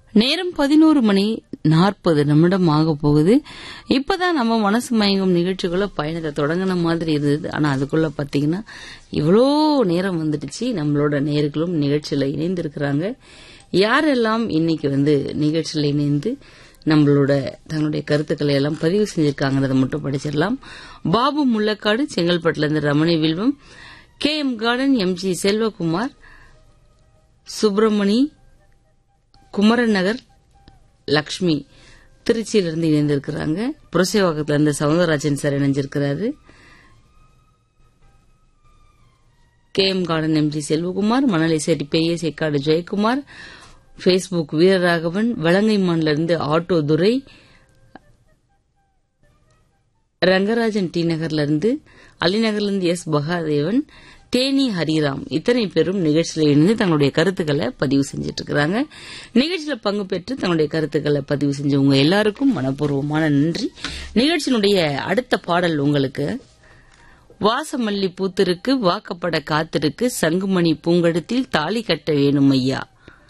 நேரம் பதினோரு மணி நாற்பது நிமிடம் ஆக போகுது இப்பதான் நம்ம மனசு மயங்கும் நிகழ்ச்சிக்குள்ள பயணத்தை தொடங்கின மாதிரி இருந்தது ஆனா அதுக்குள்ள பாத்தீங்கன்னா இவ்வளோ நேரம் வந்துடுச்சு நம்மளோட நேர்களும் நிகழ்ச்சியில இணைந்து இருக்கிறாங்க யாரெல்லாம் இன்னைக்கு வந்து நிகழ்ச்சியில இணைந்து நம்மளோட தன்னுடைய கருத்துக்களை எல்லாம் பதிவு செஞ்சிருக்காங்கன்றதை மட்டும் படிச்சிடலாம் பாபு முள்ளக்காடு செங்கல்பட்டுல இருந்து Ramani Vilvam K M garden M G Selvakumar Subramani Kumaran Nagar Lakshmi திருச்சியிலிருந்து இணைந்திருக்கிறாங்க புரசேவாக்கத்துல இருந்து சவுந்தரராஜன் சார் இணைஞ்சிருக்கிறாரு K M garden MG Selvakumar மணலை செட்டி பெய்ய சேக்காடு ஜெயக்குமார் ஃபேஸ்புக் வீரராகவன் வலங்கைமான்ல இருந்து ஆட்டோ துரை ரங்கராஜன் டி நகர்ல இருந்து அலிநகர்ல இருந்து எஸ் பகாதேவன் தேனி ஹரிராம் இத்தனை பேரும் நிகழ்ச்சியில இணைந்து தங்களுடைய கருத்துக்களை பதிவு செஞ்சிட்டு இருக்கிறாங்க நிகழ்ச்சியில பங்கு பெற்று தங்களுடைய கருத்துக்களை பதிவு செஞ்சவங்க எல்லாருக்கும் மனப்பூர்வமான நன்றி நிகழ்ச்சியினுடைய அடுத்த பாடல் உங்களுக்கு வாசமல்லி பூத்திருக்கு வாக்கப்பட காத்திருக்கு சங்குமணி பூங்கடத்தில் தாலி கட்ட வேணும் ஐயா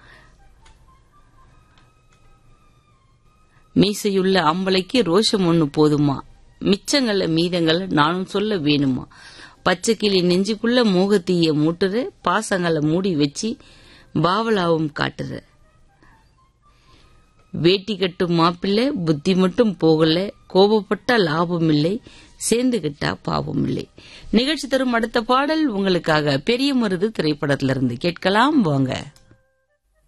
மீசையுள்ள ஆம்பளைக்கு ரோஷம் ஒண்ணு போதுமா மிச்சங்கள மீதங்கள நானும் சொல்ல வேணுமா பச்சை கிளி நெஞ்சுக்குள்ள மோகத்தீய மூட்டுற பாசங்களை மூடி வச்சு பாவலாவும் காட்டுற வேட்டி கட்டும் மாப்பிள்ளை புத்தி மட்டும் போகல கோபப்பட்டா லாபம் இல்லை சேர்ந்துகிட்டா பாவம் இல்லை நிகழ்ச்சி தரும் அடுத்த பாடல் உங்களுக்காக பெரிய மருது திரைப்படத்திலிருந்து கேட்கலாம் வாங்க